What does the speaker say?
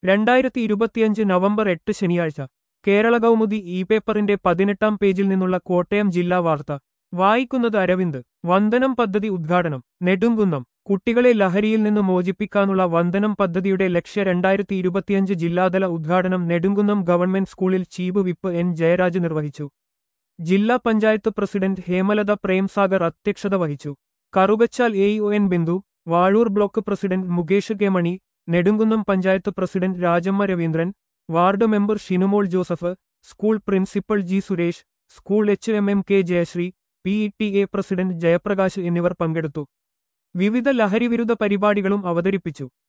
രണ്ടായിരത്തി ഇരുപത്തിയഞ്ച് നവംബർ എട്ട് ശനിയാഴ്ച കേരള കൗമുദി ഇ പേപ്പറിന്റെ പതിനെട്ടാം പേജിൽ നിന്നുള്ള കോട്ടയം ജില്ലാ വാർത്ത വായിക്കുന്നത് അരവിന്ദ് വന്ദനം പദ്ധതി ഉദ്ഘാടനം നെടുങ്കുന്നം കുട്ടികളെ ലഹരിയിൽ നിന്ന് മോചിപ്പിക്കാനുള്ള വന്ദനം പദ്ധതിയുടെ ലക്ഷ്യ രണ്ടായിരത്തി ഇരുപത്തിയഞ്ച് ജില്ലാതല ഉദ്ഘാടനം നെടുങ്കുന്നം ഗവൺമെന്റ് സ്കൂളിൽ ചീഫ് വിപ്പ് എൻ ജയരാജ് നിർവഹിച്ചു ജില്ലാ പഞ്ചായത്ത് പ്രസിഡന്റ് ഹേമലത പ്രേംസാഗർ അധ്യക്ഷത വഹിച്ചു Karukachal A O N Bindu Vazhoor block president Mukesh K Mani Nedumkunnam panchayat president Rajamma Raveendran ward member Shinumol Joseph school principal G Suresh school H M M K Jayashree P E T A president Jayaprakash എന്നിവർ പങ്കെടുത്തു വിവിധ ലഹരിവിരുദ്ധ പരിപാടികളും അവതരിപ്പിച്ചു